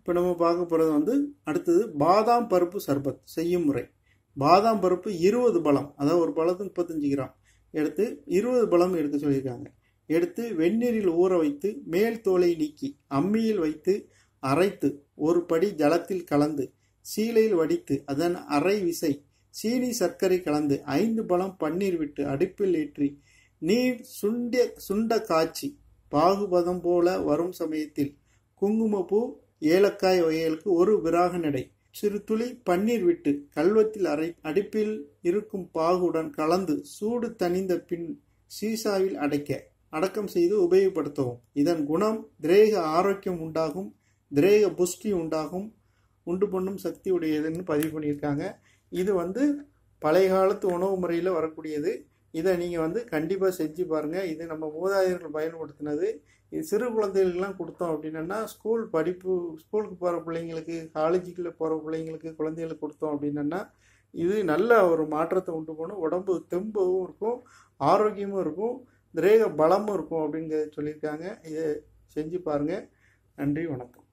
இப்போ நம்ம பார்க்க போகிறது வந்து அடுத்தது பாதாம் பருப்பு சர்பத் செய்யும் முறை பாதாம் பருப்பு இருபது பழம் அதாவது ஒரு பழத்துக்கு முப்பத்தஞ்சு கிராம் எடுத்து இருபது பழம் எடுக்க சொல்லியிருக்காங்க எடுத்து வெந்நீரில் ஊற வைத்து மேல் தோலை நீக்கி அம்மியில் வைத்து அரைத்து ஒரு படி ஜலத்தில் கலந்து சீலையில் வடித்து அதன் அரை விசை சீனி சர்க்கரை கலந்து ஐந்து பழம் பன்னீர் விட்டு அடுப்பில் ஏற்றி நீர் சுண்ட சுண்ட காய்ச்சி பாகுபதம் போல வரும் சமயத்தில் குங்குமப்பூ ஏலக்காய் வகைகளுக்கு ஒரு விராக நடை சிறு துளி பன்னீர் விட்டு கல்வத்தில் அரை அடுப்பில் இருக்கும் பாகுடன் கலந்து சூடு தணிந்த பின் சீசாவில் அடைக்க அடக்கம் செய்து உபயோகப்படுத்தவும் இதன் குணம் திரேக ஆரோக்கியம் உண்டாகும் திரேக புஷ்டி உண்டாகும் உண்டு பண்ணும் சக்தி உடையதுன்னு பதிவு பண்ணியிருக்காங்க இது வந்து பழைய காலத்து உணவு முறையில் வரக்கூடியது இதை நீங்கள் வந்து கண்டிப்பாக செஞ்சு பாருங்கள் இது நம்ம மூதாதையர்கள் பயன்படுத்தினது இது சிறு குழந்தைகளுக்கெல்லாம் கொடுத்தோம் அப்படின்னா ஸ்கூல் படிப்பு ஸ்கூலுக்கு போகிற பிள்ளைங்களுக்கு காலேஜுக்குள்ளே போகிற பிள்ளைங்களுக்கு குழந்தைகளுக்கு கொடுத்தோம் அப்படின்னா இது நல்ல ஒரு மாற்றத்தை உண்டு பண்ணும் உடம்பு தெம்பவும் இருக்கும் ஆரோக்கியமும் இருக்கும் திரேக பலமும் இருக்கும் அப்படிங்கிறத சொல்லியிருக்காங்க இதை செஞ்சு பாருங்கள் நன்றி வணக்கம்